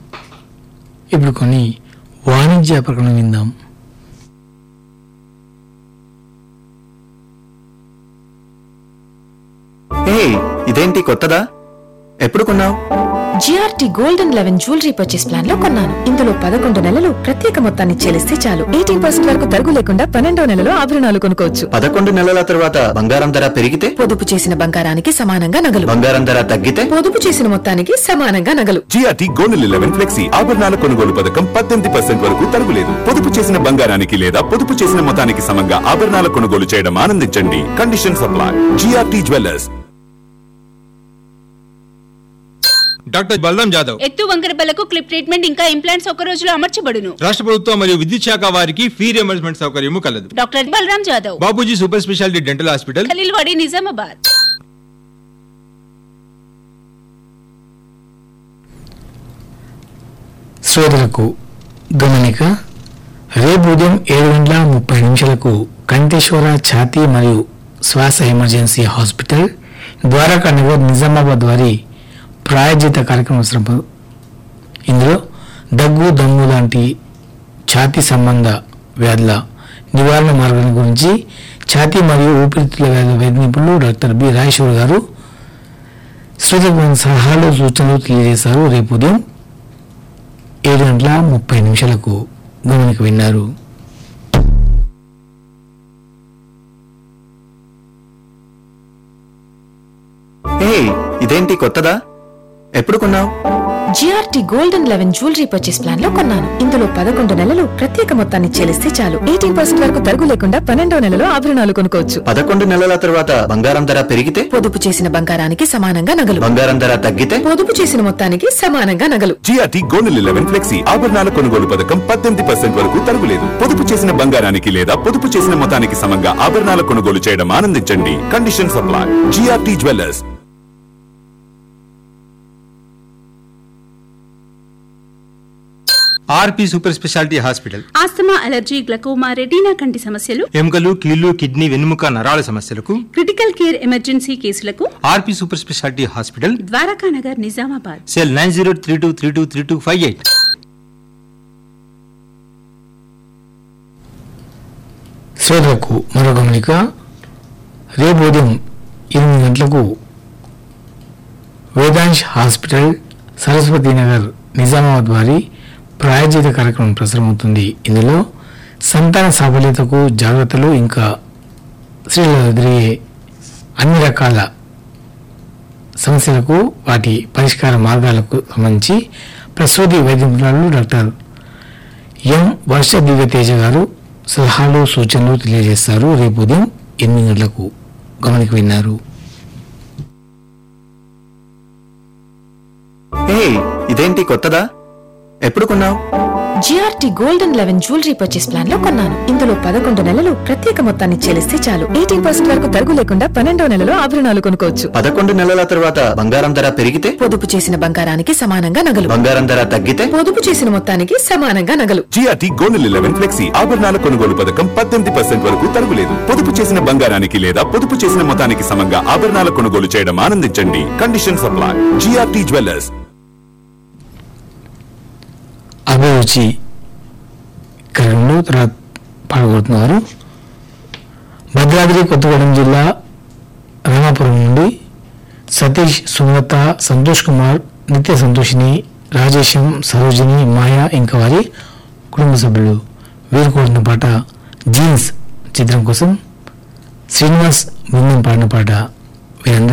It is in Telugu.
ఇప్పుడు కొన్ని వాణిజ్య ప్రకటన విందాం హే ఇదేంటి కొత్తదా ఎప్పుడు కొన్నావు GRT gold and eleven jewellery purchase plan లో కొన్నాను ఇందులో పదకొండు నెలలు ప్రత్యేక మొత్తాన్ని చెల్లిస్తే చాలు ఎయిటీన్ పర్సెంట్ వరకు తరుగు లేకుండా పన్నెండో నెలలో ఆభరణాలు కొనుక్కోవచ్చు పదకొండు నెలల తర్వాత బంగారం ధర పెరిగితే పొదుపు చేసిన బంగారానికి సమానంగా నగలు బంగారం ధర తగ్గితే పొదుపు చేసిన మొత్తానికి సమానంగా నగలు జిఆర్టీ గోల్డ్ లెవెన్ ఫ్లెక్సీ ఆభరణాల కొనుగోలు పథకం పద్దెనిమిది పర్సెంట్ వరకు తరుగులేదు పొదుపు చేసిన బంగారానికి లేదా పొదుపు చేసిన మొత్తానికి సమంగా ఆభరణాల కొనుగోలు చేయడం ఆనందించండి condition supply GRT jewellers doctor Balaram Jadhav ఎత్తు వంకరబలకు క్లిప్ ట్రీట్మెంట్ ఇంకా ఇంప్లాంట్స్ ఒక రోజులో అమర్చబడును రాష్ట్ర ప్రభుత్వం మరియు విద్యుత్ శాఖ వారికి ఫీ రియంబర్స్మెంట్ సౌకర్యము కలదు doctor Balaram Jadhav Babuji super speciality dental hospital Khaleelwadi Nizamabad శ్రోతలకు గమనిక రేపు ఉదయం ఏడు గంటల ముప్పై నిమిషాలకు కంఠేశ్వర ఛాతీ మరియు శ్వాస ఎమర్జెన్సీ హాస్పిటల్ ద్వారకా నగర్ నిజామాబాద్ వారి ప్రాయోజిత కార్యక్రమం శ్రమ ఇందులో దగ్గు దమ్ము లాంటి ఛాతీ సంబంధ వ్యాధుల నివారణ మార్గాల గురించి ఛాతీ మరియు ఊపిరితిత్తుల వ్యాధుల వైద్య నిపుణులు డాక్టర్ బి రాజేశ్వర్ గారు శ్రోతలకు సలహాలు సూచనలు తెలియజేశారు రేపు ఉదయం ఏడు గంటల ముప్పై నిమిషాలకు గమనిక విన్నారు హే ఇదేంటి కొత్తదా ఎప్పుడు కొన్నావు GRT gold and eleven jewellery purchase plan లో కొన్నాను ఇందులో పదకొండు నెలలు ప్రత్యేక మొత్తాన్ని చెల్లిస్తే చాలు ఎయిటీన్ పర్సెంట్ వరకు తరుగు లేకుండా పన్నెండో నెలలో ఆభరణాలు కొనుక్కోవచ్చు పదకొండు నెలల తర్వాత బంగారం ధర పెరిగితే పొదుపు చేసిన బంగారానికి సమానంగా నగలు బంగారం ధర తగ్గితే పొదుపు చేసిన మొత్తానికి సమానంగా నగలు జిఆర్టీ గోల్డ్ లెవెన్ ఫ్లెక్సీ ఆభరణాల కొనుగోలు పథకం పద్దెనిమిది పర్సెంట్ వరకు తరుగులేదు పొదుపు చేసిన బంగారానికి లేదా పొదుపు చేసిన మొత్తానికి సమంగా ఆభరణాల కొనుగోలు చేయడం ఆనందించండి condition supply GRT jewellers RP super speciality hospital asthma allergy glaucoma retina కంటి సమస్యలు ఎముకలు కీళ్లు కిడ్నీ వెన్నుముక నరాల సమస్యలకు క్రిటికల్ కేర్ ఎమర్జెన్సీ కేసులకు RP super speciality hospital Dwaraka Nagar Nizamabad cell nine zero three two three two three two five eight శ్రోతలకు మరో గమనిక రేపు ఉదయం ఎనిమిది గంటలకు వేదాంశ్ హాస్పిటల్ సరస్వతి నగర్ నిజామాబాద్ వారి ప్రాయోజిత కార్యక్రమం ప్రసారమవుతుంది ఇందులో సంతాన సాఫల్యతకు జాగ్రత్తలు ఇంకా స్త్రీలలో ఎదురయ్యే అన్ని రకాల సమస్యలకు వాటి పరిష్కార మార్గాలకు సంబంధించి ప్రసూతి వైద్య నిపుణులు డాక్టర్ ఎం వర్ష దివ్యతేజ గారు సలహాలు సూచనలు తెలియజేస్తారు రేపు ఉదయం ఎనిమిది గంటలకు గమనిక విన్నారు హే ఇదేంటి కొత్తదా ఎప్పుడు కొన్నావు GRT gold and eleven jewellery purchase plan లో కొన్నాను ఇందులో పదకొండు నెలలు ప్రత్యేక మొత్తాన్ని చెల్లిస్తే చాలు ఎయిటీన్ పర్సెంట్ వరకు తరుగు లేకుండా పన్నెండో నెలలో ఆభరణాలు కొనుక్కోవచ్చు పదకొండు నెలల తర్వాత బంగారం ధర పెరిగితే పొదుపు చేసిన బంగారానికి సమానంగా నగలు బంగారం ధర తగ్గితే పొదుపు చేసిన మొత్తానికి సమానంగా నగలు జిఆర్టీ గోల్డ్ లెవెన్ ఫ్లెక్సీ ఆభరణాల కొనుగోలు పథకం పద్దెనిమిది పర్సెంట్ వరకు తరుగులేదు పొదుపు చేసిన బంగారానికి లేదా పొదుపు చేసిన మొత్తానికి సమంగా ఆభరణాల కొనుగోలు చేయడం ఆనందించండి కండిషన్ సప్లై జిఆర్టీ జ్యువెలర్స్ అభిరుచి కార్యక్రమంలో తర్వాత పాల్గొడుతున్నారు భద్రాద్రి కొత్తగూడెం జిల్లా రామాపురం నుండి సతీష్ సుమలత సంతోష్ కుమార్ నిత్య సంతోషిని రాజేశం సరోజిని మాయా ఇంకా వారి కుటుంబ సభ్యులు వీరు కోరిన పాట జీన్స్ చిత్రం కోసం శ్రీనివాస్ బృందం పాడిన పాట వీరందరూ